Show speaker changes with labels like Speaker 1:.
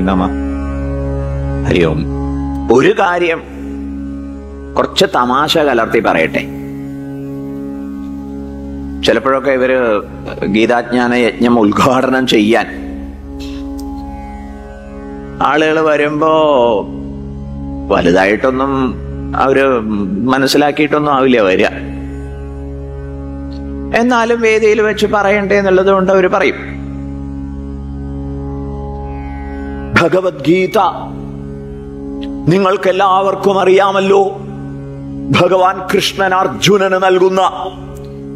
Speaker 1: നമ ഹരി ഓം ഒരു കാര്യം കുറച്ച് തമാശ കലർത്തി പറയട്ടെ ചിലപ്പോഴൊക്കെ ഇവര് ഗീതാജ്ഞാന യജ്ഞം ഉദ്ഘാടനം ചെയ്യാൻ ആളുകൾ വരുമ്പോ വലുതായിട്ടൊന്നും അവര് മനസ്സിലാക്കിയിട്ടൊന്നും ആവില്ല വരിക എന്നാലും വേദിയിൽ വെച്ച് പറയണ്ടേ എന്നുള്ളത് കൊണ്ട് അവർ പറയും ഭഗവത്ഗീത നിങ്ങൾക്ക് എല്ലാവർക്കും അറിയാമല്ലോ ഭഗവാൻ കൃഷ്ണൻ അർജുനന് നൽകുന്ന